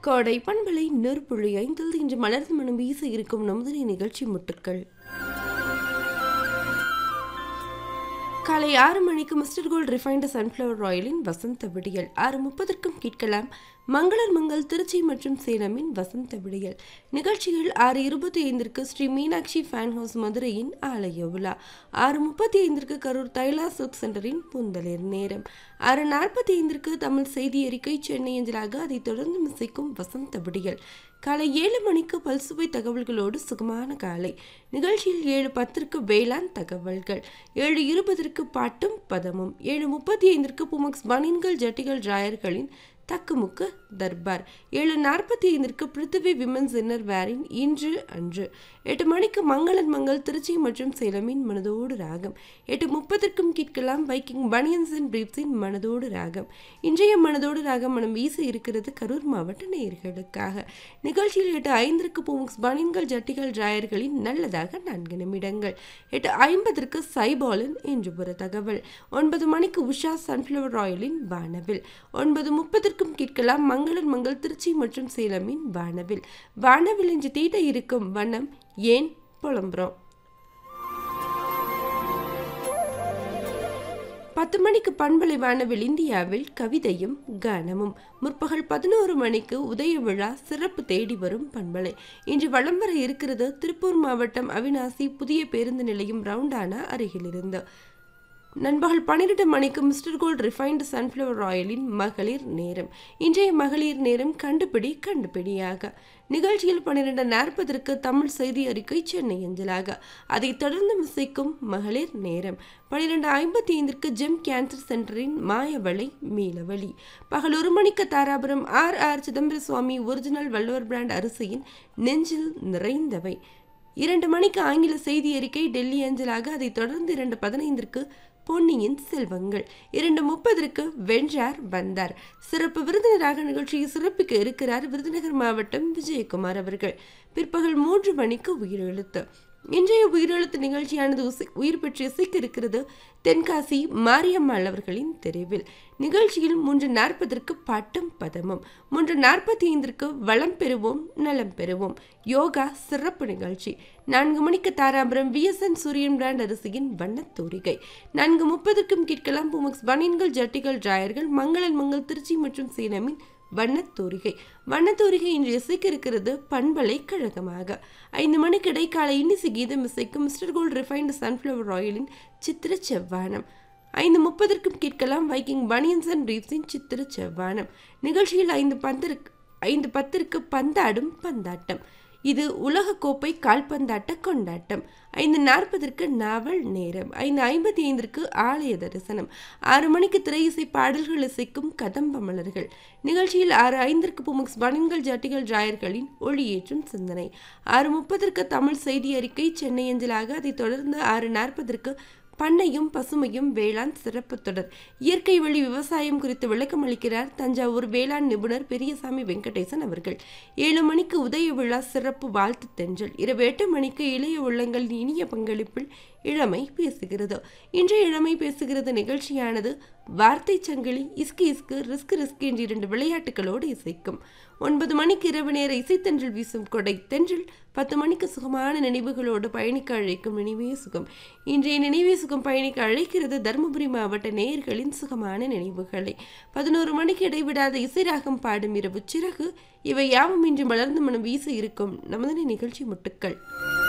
கோடை பண்பலை நெருப்புழி ஐந்தில் இன்று மலர்ந்து மனம் வீச இருக்கும் நமது நிகழ்ச்சி முட்டுக்கள் காலை ஆறு மணிக்கு மிஸ்டர் கோல்ட் ரிஃபைன்டு சன்ஃப்ளவர் ஆயிலின் வசந்த விடியல் ஆறு முப்பதற்கும் கேட்கலாம் மங்களர் மங்கள் திருச்சி மற்றும் சேலமின் வசந்த விடியல் நிகழ்ச்சிகள் ஆறு இருபத்தி ஐந்திற்கு ஸ்ரீ மீனாட்சி ஃபேன் ஹவுஸ் மதுரையின் ஆலய விழா ஆறு முப்பத்தி ஐந்திற்கு கரூர் தைலா சில்க் சென்டரின் புந்தலிர் நேரம் ஆறு நாற்பத்தி ஐந்திற்கு தமிழ் செய்தி அறிக்கை சென்னை அஞ்சலாக அதைத் தொடர்ந்து மிசைக்கும் வசந்த விடியல் காலை ஏழு மணிக்கு பல்சுவை தகவல்களோடு சுகமான காலை நிகழ்ச்சியில் ஏழு பத்திற்கு வேளாண் தகவல்கள் ஏழு இருபதற்கு பாட்டும் பதமும் ஏழு முப்பத்தி ஐந்திற்கு புமக்ஸ் பனின்கள் ஜட்டிகள் ராயர்களின் தக்குமுக்கு தர்பார் ஏழு நாற்பத்தி ஐந்திற்கு பிருத்திவி விமன்ஸ் இன்னர் வேரின் இன்று அன்று எட்டு மணிக்கு மங்களன் மங்கள் திருச்சி மற்றும் சேலமின் மனதோடு ராகம் எட்டு முப்பதற்கும் கேட்கலாம் பைக்கிங் பனியன்ஸ் அண்ட் பிரீப்ஸின் மனதோடு ராகம் இன்றைய மனதோடு ராகம் மனம் வீச இருக்கிறது கரூர் மாவட்ட நேயர்களுக்காக நிகழ்ச்சியில் எட்டு ஐந்திற்கு பூமுக்ஸ் பனியன்கள் ஜட்டிகள் ராயர்களின் நல்லதாக நான்கு நிமிடங்கள் எட்டு ஐம்பதற்கு சைபாலின் இன்று ஒரு தகவல் ஒன்பது மணிக்கு உஷா சன்ஃப்ளவர் ஆயிலின் வானவில் ஒன்பது முப்பதற்கும் கேட்கலாம் மங்களன் மங்கள் திருச்சி மற்றும் சேலமின் வானவில் வானவில் இன்று தீட்ட இருக்கும் வண்ணம் ஏன் புலம்புறோம் பத்து மணிக்கு பண்பலை வானவில் இந்தியாவில் கவிதையும் கானமும் முற்பகல் பதினோரு மணிக்கு உதய விழா சிறப்பு தேடி வரும் பண்பலை இன்று வலம் வர இருக்கிறது திருப்பூர் மாவட்டம் அவினாசி புதிய பேருந்து நிலையம் ரவுண்டானா அருகிலிருந்து நண்பகல் பன்னிரெண்டு மணிக்கு மிஸ்டர் கோல்ட் ரிஃபைன்டு சன்ஃப்ளவர் ஆயிலின் மகளிர் நேரம் இன்றைய மகளிர் நேரம் கண்டுபிடி கண்டுபிடியாக நிகழ்ச்சியில் பன்னிரெண்டு நாற்பதற்கு தமிழ் செய்தி அறிக்கை சென்னை அஞ்சலாக அதைத் தொடர்ந்து மிசைக்கும் மகளிர் நேரம் பன்னிரெண்டு ஐம்பத்தி ஐந்திற்கு ஜெம் கேன்சர் சென்டரின் மாயவளை மீளவழி பகல் ஒரு மணிக்கு Dharapuram R R Chidambara Swami original Valluvar brand அரிசியின் நெஞ்சில் நிறைந்தவை இரண்டு மணிக்கு ஆங்கில செய்தி அறிக்கை டெல்லி அஞ்சலாக அதைத் தொடர்ந்து இரண்டு பதினைந்திற்கு பொன்னியின் செல்வங்கள் இரண்டு முப்பதற்கு வென்றார் வந்தார் சிறப்பு விருந்தினராக நிகழ்ச்சியை சிறப்பிக்க இருக்கிறார் விருதுநகர் மாவட்டம் விஜயகுமார் அவர்கள் பிற்பகல் மூன்று மணிக்கு உயிரெழுத்து இன்றைய உயிரெழுத்து நிகழ்ச்சியானது உயிர் பெற்று இசைக்க இருக்கிறது தென்காசி மாரியம்மாள் அவர்களின் தெரிவில் நிகழ்ச்சியில் மூன்று நாற்பதற்கு பாட்டும் பதமும் மூன்று நாற்பத்தி ஐந்திற்கு வளம் பெறுவோம் நலம் பெறுவோம் யோகா சிறப்பு நிகழ்ச்சி நான்கு மணிக்கு தாராபுரம் விஎஸ்என் சூரியன் பிராண்ட் அரிசியின் வண்ணத்தூரிகை நான்கு முப்பதற்கும் கேட்கலாம் புமக்ஸ் பனியன்கள் ஜட்டிகள் டிராயர்கள் மங்களன் மங்கள் திருச்சி மற்றும் சேலமின் வண்ணத்தூரிகை வண்ணத்தூரிகை இன்று இசைக்க இருக்கிறது பண்பலை கழகமாக ஐந்து மணிக்கு இடைக்கால இன்னிசை கீதம் இசைக்கும் மிஸ்டர் கோல்ட் ரிஃபைன்டு சன்ஃப்ளவர் ஆயிலின் சித்திர செவ்வானம் ஐந்து முப்பதற்கும் கேட்கலாம் வைக்கிங் பனியன்ஸ் அண்ட் ரீப்ஸின் சித்திர செவ்வானம் நிகழ்ச்சியில் ஐந்து பந்திற்கு ஐந்து பத்திற்கு பந்தாடும் பந்தாட்டம் இது உலகக்கோப்பை கால்பந்தாட்ட கொண்டாட்டம் ஐந்து நாற்பதற்கு நாவல் நேரம் ஐந்து ஐம்பத்தி ஐந்திற்கு ஆலய தரிசனம் ஆறு மணிக்கு திரை இசை பாடல்கள் இசைக்கும் கதம்ப மலர்கள் நிகழ்ச்சியில் ஆறு ஐந்திற்கு புமுக்ஸ் பனின்கள் ஜட்டிகள் ஜாயர்களின் ஒளியேற்றும் சிந்தனை ஆறு முப்பதற்கு தமிழ் செய்தி அறிக்கை சென்னை அஞ்சலாக அதைத் தொடர்ந்து ஆறு நாற்பதற்கு பண்ணையும் பசுமையும் வேளாண் சிறப்பு தொடர் இயற்கை வழி விவசாயம் குறித்து விளக்கம் அளிக்கிறார் தஞ்சாவூர் வேளாண் நிபுணர் பெரியசாமி வெங்கடேசன் அவர்கள் ஏழு மணிக்கு உதய விழா சிறப்பு வாழ்த்து தென்றல் இரவு எட்டு மணிக்கு இளைய உள்ளங்கள் இனிய பங்களிப்பில் இளமை பேசுகிறது இன்றைய இளமை பேசுகிறது நிகழ்ச்சியானது வார்த்தை சங்கிலி இஸ்கு இஸ்கு ரிஸ்க் ரிஸ்க் என்ற இரண்டு விளையாட்டுகளோடு இசைக்கும் ஒன்பது மணிக்கு இரவு நேர இசைத்தென்றல் வீசும் கொடை தென்றல் பத்து மணிக்கு சுகமான நினைவுகளோடு பயணிக்க அழைக்கும் நினைவே சுகம் இன்றைய நினைவே சுகம் பயணிக்க அழைக்கிறது தருமபுரி மாவட்ட நேயர்களின் சுகமான நினைவுகளை பதினோரு மணிக்கு இடைவிடாத இசைராகம் பாடும் இரவு சிறகு இவை யாவும் இன்று மலர்ந்து மனம் வீச இருக்கும் நமது நிகழ்ச்சி முட்டுக்கள்